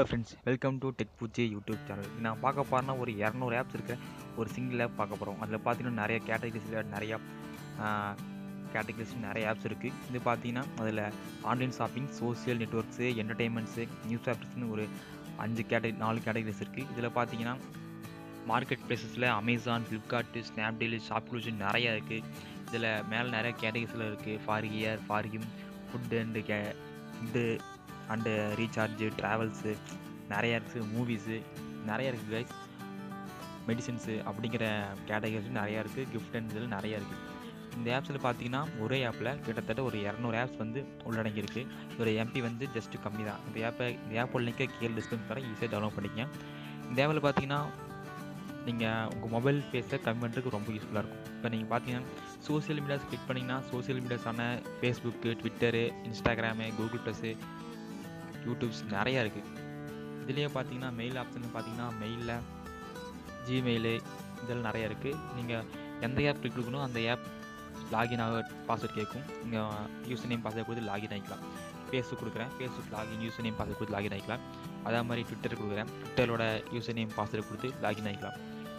Hello friends welcome to tech Poochi YouTube channel நான் பார்க்க போகிறேன்னா ஒரு இரநூறு ஆப்ஸ் இருக்கிற ஒரு சிங்கிள் ஆப் பார்க்க போகிறோம் அதில் பார்த்தீங்கன்னா நிறைய கேட்டகரிஸில் நிறையா கேட்டகரிஸ் நிறைய ஆப்ஸ் இருக்குது இது பார்த்தீங்கன்னா அதில் online shopping social networks entertainments news பேப்பர்ஸ்னு ஒரு அஞ்சு கேட்டகரி நாலு கேட்டகரிஸ் இருக்குது இதில் பார்த்தீங்கன்னா மார்க்கெட் பிளேசஸில் அமேசான் ஃப்ளிப்கார்ட்டு ஸ்னாப்டீல் ஷாப்க்ளூஷன் நிறையா இருக்குது இதில் மேலே நிறைய கேட்டகரிஸில் இருக்குது for her for him food and K food and recharge travels நிறையா இருக்குது மூவிஸு நிறையா இருக்குது கைஸ் மெடிசின்ஸு அப்படிங்கிற கேட்டகரிஸ் நிறையா இருக்குது கிஃப்ட் அண்ட் இதில் நிறையா இருக்குது இந்த ஆப்ஸில் பார்த்தீங்கன்னா ஒரே ஆப்பில் கிட்டத்தட்ட ஒரு இரநூறு ஆப்ஸ் வந்து உள்ளடங்கியிருக்கு இதோட எம்பி வந்து ஜஸ்ட்டு கம்மி தான் இந்த ஆப்பை இந்த ஆப்போட லிங்கை கீழே டிஸ்கிரிப்ஷன் தரேன் ஈஸியாக டவுன்லோட் பண்ணிக்கங்க இந்த ஆப்பில் பார்த்தீங்கன்னா நீங்கள் உங்கள் மொபைல் ஃபேஸில் கம்மி பண்ணுறதுக்கு ரொம்ப யூஸ்ஃபுல்லாக இருக்கும் இப்போ நீங்கள் பார்த்தீங்கன்னா சோஷியல் மீடியாஸ் கிளிக் பண்ணிங்கன்னா சோஷியல் மீடியாஸான Facebook Twitter Instagram Google plus YouTubes நிறையா இருக்குது இதுலேயே பார்த்தீங்கன்னா மெயில் ஆப்ஷன் பார்த்தீங்கன்னா மெயிலில் ஜிமெயிலு இதெல்லாம் நிறையா இருக்குது நீங்கள் எந்த ஆப் கிளிக் கொடுக்கணும் அந்த ஆப் லாகின் ஆக பாஸ்வேர்ட் கேட்கும் நீங்கள் யூசர் நேம் பாஸ்வேர்ட் கொடுத்து லாகின் ஆகிக்கலாம் ஃபேஸ்புக் கொடுக்குறேன் Facebook login user name password கொடுத்து லாகின் ஆகிக்கலாம் அதே மாதிரி ட்விட்டர் கொடுக்குறேன் ட்விட்டரோட யூசர் நேம் பாஸ்வேர்ட் கொடுத்து லாகின் ஆகிக்கலாம்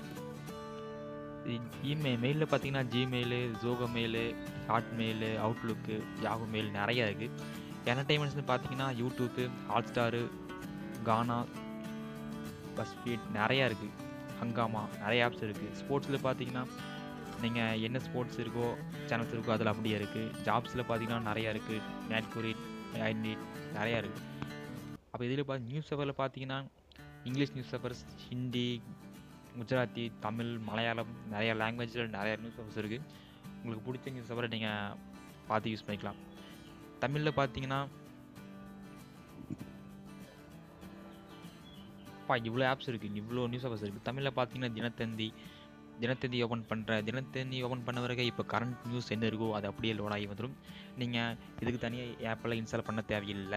இமெ மெயிலில் பார்த்தீங்கன்னா Gmail Zoho mail Hotmail Outlook Yahoo mail நிறையா இருக்குது என்டர்டைன்மெண்ட்ஸ்னு பார்த்தீங்கன்னா யூடியூப்பு ஹாட்ஸ்டாரு கானா பஸ்ஃபீட் நிறையா இருக்குது ஹங்காமா நிறைய ஆப்ஸ் இருக்குது ஸ்போர்ட்ஸில் பார்த்தீங்கன்னா நீங்கள் என்ன ஸ்போர்ட்ஸ் இருக்கோ சேனல்ஸ் இருக்கோ அதில் அப்படியே இருக்குது ஜாப்ஸில் பார்த்தீங்கன்னா நிறையா இருக்குது நேட்குரிட் ஐனிட் நிறையா இருக்குது அப்போ இதில் பார்த்து நியூஸ் பேப்பரில் பார்த்தீங்கன்னா English newspapers Hindi Gujarati Tamil Malayalam நிறையா லாங்குவேஜில் நிறையா நியூஸ் பேப்பர்ஸ் இருக்குது உங்களுக்கு பிடிச்ச நியூஸ் பேப்பரை நீங்கள் பார்த்து யூஸ் பண்ணிக்கலாம் தமிழில் பார்த்தீங்கன்னா பா இவ்வளோ ஆப்ஸ் இருக்குது இவ்வளோ நியூஸ் பேப்பர்ஸ் இருக்குது தமிழில் பார்த்தீங்கன்னா தினத்தந்தி தினத்தந்தி ஓப்பன் பண்ணுற தினத்தந்தி ஓப்பன் பண்ண பிறகு இப்போ கரண்ட் நியூஸ் என்ன இருக்கோ அது அப்படியே லோட் ஆகி வந்துடும் நீங்கள் இதுக்கு தனியாக ஆப்பெல்லாம் இன்ஸ்டால் பண்ண தேவையில்லை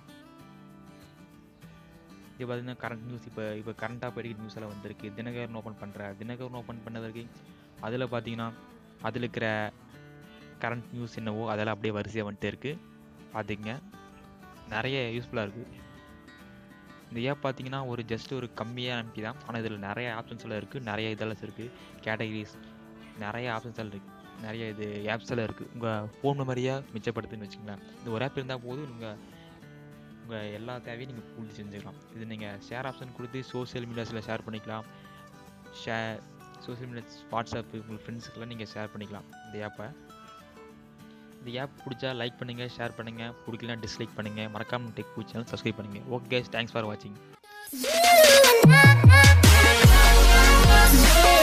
இது பார்த்தீங்கன்னா கரண்ட் நியூஸ் இப்போ இப்போ கரண்ட்டாக போயிட்டு நியூஸ் எல்லாம் வந்திருக்கு தினகரன் ஓப்பன் பண்ணுற தினகரன் ஓப்பன் பண்ண பிறகு அதில் பார்த்தீங்கன்னா அதில் இருக்கிற கரண்ட் நியூஸ் என்னவோ அதெல்லாம் அப்படியே வரிசையாக வந்துட்டே இருக்குது பார்த்துக்குங்க நிறைய யூஸ்ஃபுல்லாக இருக்குது இந்த ஏப் பார்த்தீங்கன்னா ஒரு ஜஸ்ட் ஒரு கம்மியாக எம்பி தான் ஆனால் இதில் நிறைய ஆப்ஷன்ஸ் எல்லாம் இருக்குது நிறைய இதெல்லாம் இருக்குது கேட்டகரிஸ் நிறைய ஆப்ஷன்ஸ் எல்லாம் இருக்குது நிறைய இது ஆப்ஸ் எல்லாம் இருக்குது உங்கள் ஃபோன் மெமரியாக மிச்சப்படுத்துன்னு வச்சுங்களேன் இந்த ஒரு ஆப் இருந்தால் போதும் நீங்கள் உங்கள் எல்லா தேவையும் நீங்கள் பூர்த்தி செஞ்சுக்கலாம் இது நீங்கள் ஷேர் ஆப்ஷன் கொடுத்து சோஷியல் மீடியாஸில் ஷேர் பண்ணிக்கலாம் ஷேர் சோஷியல் மீடியாஸ் வாட்ஸ்அப்பு உங்கள் ஃப்ரெண்ட்ஸுக்கெல்லாம் நீங்கள் ஷேர் பண்ணிக்கலாம் இந்த ஆப்பை இந்த ஆப் பிடிச்சா லைக் பண்ணுங்கள் ஷேர் பண்ணுங்கள் பிடிக்கலாம் டிஸ்லைக் பண்ணுங்கள் மறக்காமல் டெக் பூ சேனல் சப்ஸ்கிரைப் பண்ணுங்கள் ஓகே தேங்க்ஸ் ஃபார் வாட்சிங் Yeah.